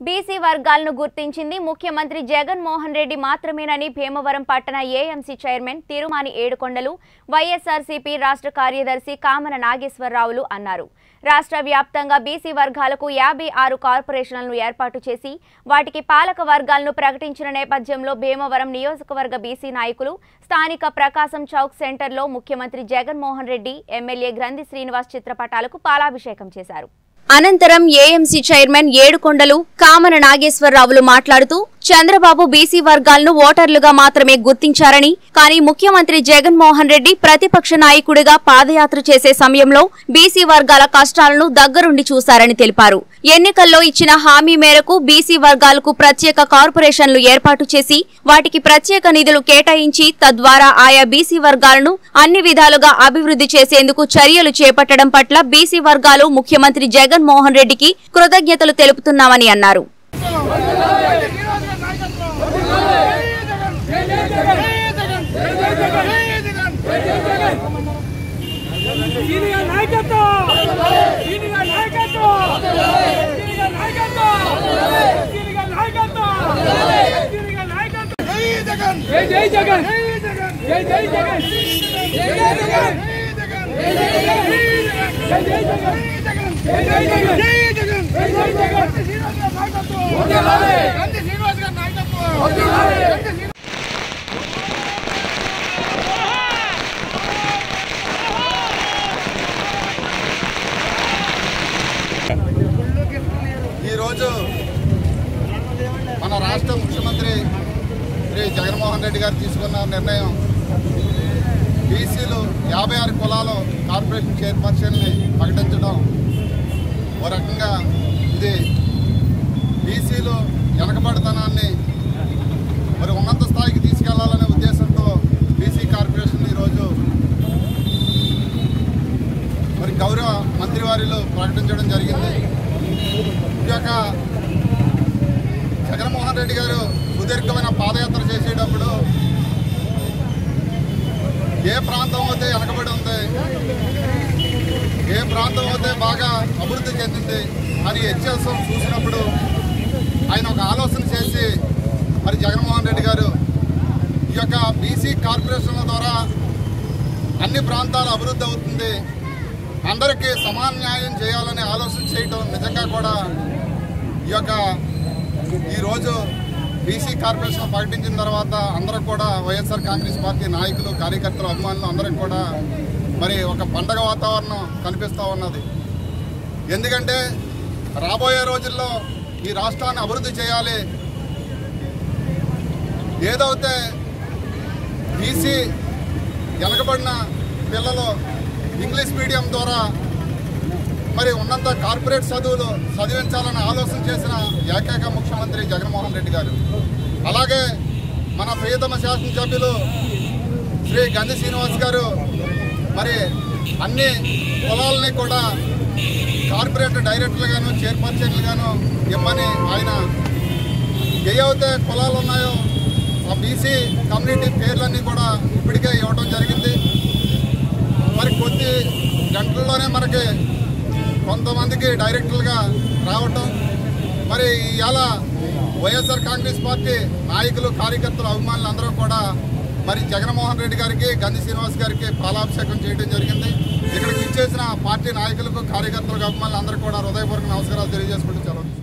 BC వర్గాలను గుర్తించింది ముఖ్యమంత్రి జగన్ మోహన్ రెడ్డి మాత్రమేనని భీమవరం పట్టణ AMC chairman Tirumani Yedukondalu YSRCP రాష్ట్ర కార్యదర్శి కామన నాగేశ్వరరావులు అన్నారు రాష్ట్ర వ్యాప్తంగా బీసీ వర్గాలకు యాభై ఆరు కార్పొరేషన్లను ఏర్పాటు చేసి వాటికి పాలక వర్గాలను ప్రకటించిన నేపథ్యంలో భీమవరం నియోజకవర్గ బీసీ నాయకులు స్థానిక ప్రకాశం చౌక్ సెంటర్లో ముఖ్యమంత్రి జగన్మోహన్ రెడ్డి ఎమ్మెల్యే గ్రంథి శ్రీనివాస్ చిత్రపటాలకు పాలాభిషేకం చేశారు అనంతరం ఏఎంసీ చైర్మన్ ఏడుకొండలు కామన నాగేశ్వరరావులు మాట్లాడుతూ చంద్రబాబు బీసీ వర్గాలను ఓటర్లుగా మాత్రమే గుర్తించారని కానీ ముఖ్యమంత్రి జగన్మోహన్ రెడ్డి ప్రతిపక్ష నాయకుడిగా పాదయాత్ర చేసే సమయంలో బీసీ వర్గాల కష్టాలను దగ్గరుండి చూశారని తెలిపారు ఎన్నికల్లో ఇచ్చిన హామీ మేరకు బీసీ వర్గాలకు ప్రత్యేక కార్పొరేషన్లు ఏర్పాటు చేసి వాటికి ప్రత్యేక నిధులు కేటాయించి తద్వారా ఆయా బీసీ వర్గాలను అన్ని విధాలుగా అభివృద్ధి చేసేందుకు చర్యలు చేపట్టడం పట్ల బీసీ వర్గాలు ముఖ్యమంత్రి జగన్మోహన్ రెడ్డికి కృతజ్ఞతలు తెలుపుతున్నామని అన్నారు దీనిగా నాయకత్వం దీనిగా నాయకత్వం దీనిగా నాయకత్వం దీనిగా నాయకత్వం దీనిగా నాయకత్వం జై జై జగన్ జై జై జగన్ జై జై జగన్ జై జై జగన్ జై జై జగన్ జై జై జగన్ జై జగన్ జై జై జగన్ శ్రీనివాస్ గారి నాయకత్వం వందనాలే గంధి శ్రీనివాస్ గారి నాయకత్వం వందనాలే ఈరోజు మన రాష్ట్ర ముఖ్యమంత్రి శ్రీ జగన్మోహన్ రెడ్డి గారు తీసుకున్న నిర్ణయం బీసీలు యాభై ఆరు కులాలు కార్పొరేషన్ చైర్పర్సన్ని ప్రకటించడం ఓ రకంగా ఇది బీసీలు వెనకబడితనాన్ని మరి ఉన్నత స్థాయికి తీసుకెళ్లాలనే ఉద్దేశంతో బీసీ కార్పొరేషన్ ఈరోజు మరి గౌరవ మంత్రివారిలో ప్రకటించడం జరిగింది ఈ యొక్క జగన్మోహన్ రెడ్డి గారు సుదీర్ఘమైన పాదయాత్ర చేసేటప్పుడు ఏ ప్రాంతం అయితే వెనకబడి ఉంది ఏ ప్రాంతం అయితే బాగా అభివృద్ధి చెందింది అని హెచ్ఎస్ఎం చూసినప్పుడు ఆయన ఒక ఆలోచన చేసి మరి జగన్మోహన్ రెడ్డి గారు ఈ యొక్క బీసీ కార్పొరేషన్ల ద్వారా అన్ని ప్రాంతాలు అభివృద్ధి అవుతుంది అందరికీ సమాన న్యాయం చేయాలనే ఆలోచన చేయటం నిజంగా కూడా ఈ యొక్క ఈరోజు బీసీ కార్పొరేషన్ ప్రకటించిన తర్వాత అందరూ కూడా వైఎస్ఆర్ కాంగ్రెస్ పార్టీ నాయకులు కార్యకర్తలు అభిమానులు అందరికి కూడా మరి ఒక పండగ వాతావరణం కనిపిస్తూ ఉన్నది ఎందుకంటే రాబోయే రోజుల్లో ఈ రాష్ట్రాన్ని అభివృద్ధి చేయాలి ఏదైతే బీసీ వెనకబడిన పిల్లలు ఇంగ్లీష్ మీడియం ద్వారా మరి ఉన్నంత కార్పొరేట్ చదువులు చదివించాలని ఆలోచన చేసిన ఏకైక ముఖ్యమంత్రి జగన్మోహన్ రెడ్డి గారు అలాగే మన ప్రియతమ శాసనసభ్యులు శ్రీ గంధి శ్రీనివాస్ గారు మరి అన్ని కులాలని కూడా కార్పొరేట్ డైరెక్టర్లుగాను చైర్పర్సన్లుగాను ఇమ్మని ఆయన ఏవైతే కులాలు ఉన్నాయో ఆ బీసీ కమ్యూనిటీ పేర్లన్నీ కూడా ఇప్పటికే ఇవ్వడం జరిగింది మరి కొద్ది గంటల్లోనే మనకి కొంతమందికి డైరెక్టర్లుగా రావటం మరి ఇవాళ వైఎస్ఆర్ కాంగ్రెస్ పార్టీ నాయకులు కార్యకర్తలు అభిమానులు అందరూ కూడా మరి జగన్మోహన్ రెడ్డి గారికి గంధి శ్రీనివాస్ గారికి పాలాభిషేకం చేయడం జరిగింది ఇక్కడికి ఇచ్చేసిన పార్టీ నాయకులకు కార్యకర్తలకు అభిమానులు అందరూ కూడా హృదయపూర్వక నమస్కారాలు తెలియజేసుకుంటూ చదువు